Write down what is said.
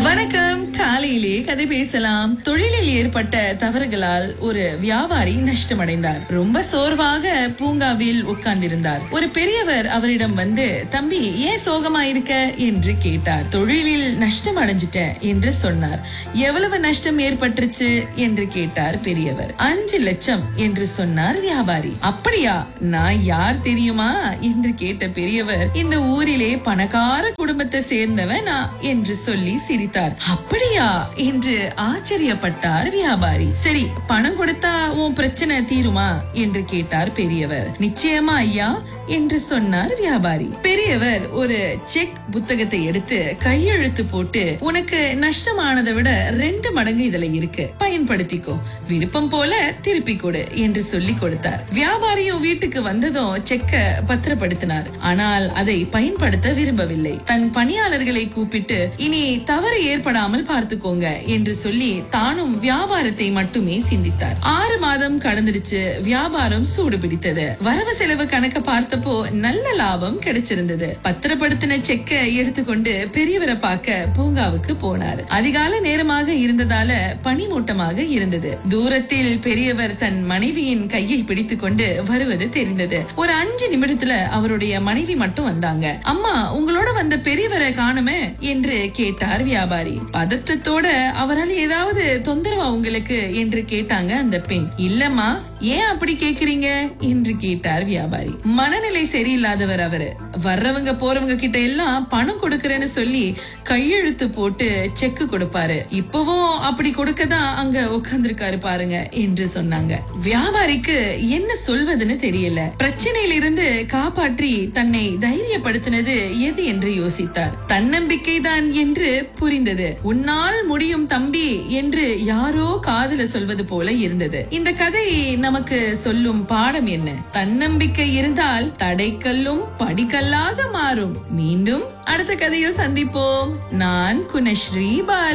வணக்கம் காலையிலே கதை பேசலாம் தொழிலில் ஏற்பட்ட தவறுகளால் ஒரு வியாபாரி நஷ்டமடைந்தார் ரொம்ப சோர்வாக பூங்காவில் உட்கார்ந்திருந்தார் ஒரு பெரியவர் அவரிடம் வந்து தம்பி ஏன் சோகமா இருக்க என்று கேட்டார் தொழிலில் நஷ்டம் அடைஞ்சிட்டேன் என்று சொன்னார் எவ்வளவு நஷ்டம் ஏற்பட்டுருச்சு என்று கேட்டார் பெரியவர் அஞ்சு லட்சம் என்று சொன்னார் வியாபாரி அப்படியா நான் யார் தெரியுமா என்று கேட்ட பெரியவர் இந்த ஊரிலே பணக்கார குடும்பத்தை சேர்ந்தவன் நான் என்று சொல்லி சிரித்தார் அப்படியா என்று ஆச்சரியப்பட்டார் வியாபாரி சரி பணம் கொடுத்தா உன் பிரச்சனை தீருமா என்று கேட்டார் பெரியவர் நிச்சயமா ஐயா என்று சொன்னார் வியாபாரி பெரியவர் ஒரு செக் புத்தகத்தை எடுத்து கையெழுத்து போட்டு உனக்கு நஷ்டமானதை விட ரெண்டு மடங்கு இதுல இருக்கு பயன்படுத்திக்கோ விருப்பம் போல திருப்பி கொடு என்று சொல்லி கொடுத்தார் வியாபாரியும் வீட்டுக்கு வந்ததும் செக்க பத்திரப்படுத்தினார் ஆனால் அதை பயன்படுத்த விரும்பவில்லை தன் பணியாளர்களை கூப்பிட்டு இனி தவறு ஏற்படாமல் பார்த்துக்கோங்க என்று சொல்லி தானும் வியாபாரத்தை மட்டுமே சிந்தித்தார் ஆறு மாதம் கடந்துடுச்சு வியாபாரம் சூடு பிடித்தது வரவு செலவு கணக்க பார்த்தப்போ நல்ல லாபம் கிடைச்சிருந்தது பத்திரப்படுத்தின செக்க எடுத்துக்கொண்டு பெரியவரை பார்க்க பூங்காவுக்கு போனார் அதிகால நேரமாக இருந்ததால பனிமூட்டமாக இருந்தது தூரத்தில் பெரியவர் தன் மனைவியின் கையை பிடித்துக் கொண்டு வருவது தெரிந்தது ஒரு அஞ்சு நிமிடத்துல அவருடைய மனைவி மட்டும் வந்தாங்க அம்மா உங்களோட வந்த பெரியவரை காணுமே என்று கேட்டார் வியாபாரி பதற்றத்தோட அவரால் ஏதாவது தொந்தரவா உங்களுக்கு என்று கேட்டாங்க அந்த பெண் இல்லம்மா ஏன் அப்படி கேக்குறீங்க என்று கேட்டார் வியாபாரி மனநிலை சரியில்லாதவர் அவரு வர்றவங்க போறவங்க கிட்ட எல்லாம் பணம் கொடுக்கறேன்னு சொல்லி கையெழுத்து போட்டு செக்கு கொடுப்பாரு இப்பவும் அப்படி கொடுக்கதான் அங்க உட்கார்ந்திருக்காரு பாருங்க என்று சொன்னாங்க வியாபாரிக்கு என்ன சொல்வதுன்னு தெரியல பிரச்சனையில இருந்து காப்பாற்றி தன்னை தைரியப்படுத்தினது எது என்று யோசித்தார் தன்னம்பிக்கை தான் என்று புரிந்தது உன்னால் முடியும் தம்பி என்று யாரோ காதுல சொல்வது போல இருந்தது இந்த கதை நமக்கு சொல்லும் பாடம் என்ன தன்னம்பிக்கை இருந்தால் தடைக்கல்லும் படிக்கல்லாக மாறும் மீண்டும் அடுத்த கதையில் சந்திப்போம் நான் குணஸ்ரீ பால்